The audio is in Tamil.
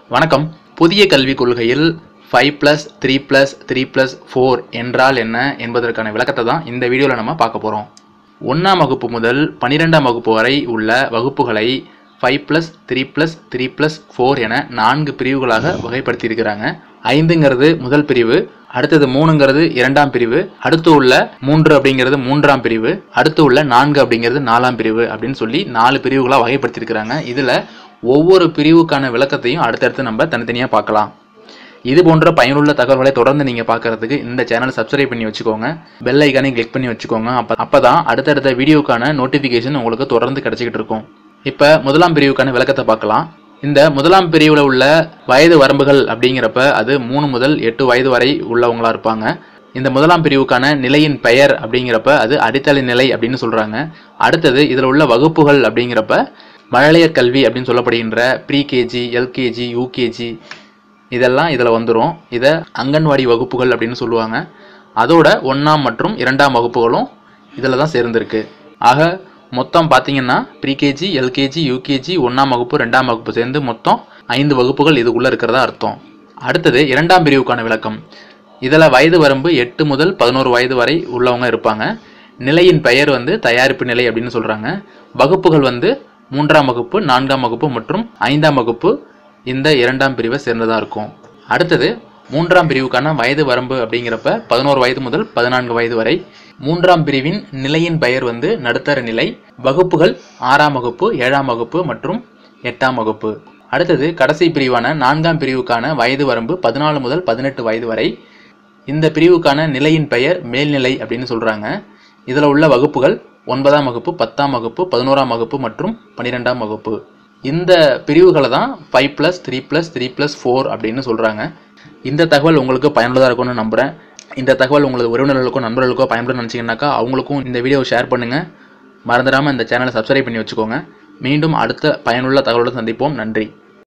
வணக்கம் புதிய கல்விக் கொள்கையில் five plus three plus three plus four என்றால் என்ன என்பதற்கான விளக்கத்தை தான் இந்த வீடியோவில் நம்ம பார்க்க போகிறோம் ஒன்றாம் வகுப்பு முதல் பன்னிரெண்டாம் வகுப்பு வரை உள்ள வகுப்புகளை five plus three plus three plus four என நான்கு பிரிவுகளாக வகைப்படுத்தியிருக்கிறாங்க ஐந்துங்கிறது முதல் பிரிவு அடுத்தது மூணுங்கிறது இரண்டாம் பிரிவு அடுத்து உள்ள மூன்று அப்படிங்கிறது மூன்றாம் பிரிவு அடுத்து உள்ள நான்கு அப்படிங்கிறது நாலாம் பிரிவு அப்படின்னு சொல்லி நாலு பிரிவுகளாக வகைப்படுத்தியிருக்கிறாங்க இதில் ஒவ்வொரு பிரிவுக்கான விளக்கத்தையும் அடுத்தடுத்து நம்ம தனித்தனியாக பார்க்கலாம் இது போன்ற பயனுள்ள தகவல்களை தொடர்ந்து நீங்கள் பார்க்கறதுக்கு இந்த சேனலை சப்ஸ்கிரைப் பண்ணி வச்சுக்கோங்க பெல் ஐக்கானை கிளிக் பண்ணி வச்சுக்கோங்க அப்போ அப்போ தான் அடுத்தடுத்த வீடியோக்கான நோட்டிஃபிகேஷன் உங்களுக்கு தொடர்ந்து கிடச்சிக்கிட்டு இருக்கும் இப்போ முதலாம் பிரிவுக்கான விளக்கத்தை பார்க்கலாம் இந்த முதலாம் பிரிவில் உள்ள வயது வரம்புகள் அப்படிங்கிறப்ப அது மூணு முதல் எட்டு வயது வரை உள்ளவங்களா இருப்பாங்க இந்த முதலாம் பிரிவுக்கான நிலையின் பெயர் அப்படிங்கிறப்ப அது அடித்தள நிலை அப்படின்னு சொல்கிறாங்க அடுத்தது இதில் உள்ள வகுப்புகள் அப்படிங்கிறப்ப மழலையர் கல்வி அப்படின்னு சொல்லப்படுகின்ற ப்ரீகேஜி எல்கேஜி யூகேஜி இதெல்லாம் இதில் வந்துடும் இதை அங்கன்வாடி வகுப்புகள் அப்படின்னு சொல்லுவாங்க அதோட ஒன்றாம் மற்றும் இரண்டாம் வகுப்புகளும் இதில் தான் சேர்ந்துருக்கு ஆக மொத்தம் பார்த்தீங்கன்னா ப்ரீகேஜி எல்கேஜி யூகேஜி ஒன்றாம் வகுப்பு ரெண்டாம் வகுப்பு சேர்ந்து மொத்தம் ஐந்து வகுப்புகள் இதுக்குள்ளே இருக்கிறதா அர்த்தம் அடுத்தது இரண்டாம் பிரிவுக்கான விளக்கம் இதில் வயது வரம்பு எட்டு முதல் பதினோரு வயது வரை உள்ளவங்க இருப்பாங்க நிலையின் பெயர் வந்து தயாரிப்பு நிலை அப்படின்னு சொல்கிறாங்க வகுப்புகள் வந்து மூன்றாம் வகுப்பு நான்காம் வகுப்பு மற்றும் ஐந்தாம் வகுப்பு இந்த இரண்டாம் பிரிவை சேர்ந்ததாக இருக்கும் அடுத்தது மூன்றாம் பிரிவுக்கான வயது வரம்பு அப்படிங்கிறப்ப பதினோரு வயது முதல் பதினான்கு வயது வரை மூன்றாம் பிரிவின் நிலையின் பெயர் வந்து நடுத்தர நிலை வகுப்புகள் ஆறாம் வகுப்பு ஏழாம் வகுப்பு மற்றும் எட்டாம் வகுப்பு அடுத்தது கடைசி பிரிவான நான்காம் பிரிவுக்கான வயது வரம்பு பதினாலு முதல் பதினெட்டு வயது வரை இந்த பிரிவுக்கான நிலையின் பெயர் மேல்நிலை அப்படின்னு சொல்கிறாங்க இதில் உள்ள வகுப்புகள் ஒன்பதாம் வகுப்பு பத்தாம் வகுப்பு பதினோராம் வகுப்பு மற்றும் பன்னிரெண்டாம் வகுப்பு இந்த பிரிவுகளை தான் five plus three plus three plus four அப்படின்னு சொல்கிறாங்க இந்த தகவல் உங்களுக்கு பயனுள்ளதாக இருக்கும்னு நம்புகிறேன் இந்த தகவல் உங்களுக்கு உறவினர்களுக்கோ நண்பர்களுக்கோ பயன்படும் நினச்சிங்கனாக்கா அவங்களுக்கும் இந்த வீடியோவை ஷேர் பண்ணுங்கள் மறந்துடாமல் இந்த சேனலை சப்ஸ்கிரைப் பண்ணி வச்சுக்கோங்க மீண்டும் அடுத்த பயனுள்ள தகவலுடன் சந்திப்போம் நன்றி